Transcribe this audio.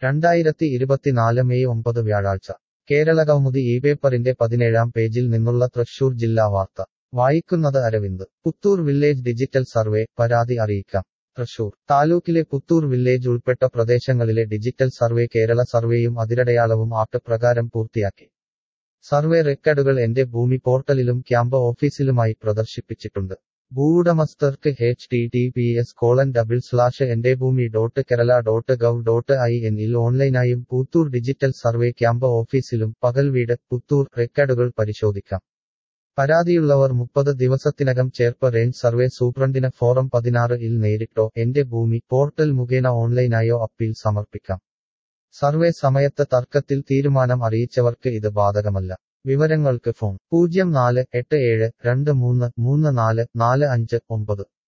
രണ്ടായിരത്തി ഇരുപത്തിനാല് മെയ് ഒമ്പത് വ്യാഴാഴ്ച കേരളകൗമുദി ഈ പേപ്പറിന്റെ പതിനേഴാം പേജിൽ നിന്നുള്ള തൃശൂർ ജില്ലാ വാർത്ത വായിക്കുന്നത് Aravind Puthur village digital survey പരാതി അറിയിക്കാം തൃശൂർ താലൂക്കിലെ പുത്തൂർ വില്ലേജ് ഉൾപ്പെട്ട പ്രദേശങ്ങളിലെ ഡിജിറ്റൽ സർവേ കേരള സർവേയും അതിരടയാളവും ആക്ട് പ്രകാരം പൂർത്തിയാക്കി സർവേ റെക്കോർഡുകൾ എന്റെ ഭൂമി പോർട്ടലിലും ക്യാമ്പ് ഓഫീസിലുമായി പ്രദർശിപ്പിച്ചിട്ടുണ്ട് ഭൂവുടമസ്ഥർക്ക് H T T P S colon double slash Ente Bhoomi dot Kerala dot gov dot I എന്നിൽ ഓൺലൈനായും പുത്തൂർ ഡിജിറ്റൽ സർവേ ക്യാമ്പ് ഓഫീസിലും പകൽ വീട് പുത്തൂർ റെക്കോർഡുകൾ പരിശോധിക്കാം പരാതിയുള്ളവർ മുപ്പത് ദിവസത്തിനകം ചേർപ്പ് റേഞ്ച് സർവേ സൂപ്രണ്ടിന് ഫോറം പതിനാറ് ഇൽ നേരിട്ടോ എന്റെ ഭൂമി പോർട്ടൽ മുഖേന ഓൺലൈനായോ അപ്പീൽ സമർപ്പിക്കാം സർവേ സമയത്ത് തർക്കത്തിൽ തീരുമാനം അറിയിച്ചവർക്ക് ഇത് ബാധകമല്ല വിവരങ്ങൾക്ക് ഫോൺ പൂജ്യം നാല് എട്ട് ഏഴ് രണ്ട് മൂന്ന് മൂന്ന് നാല് നാല് അഞ്ച് ഒമ്പത്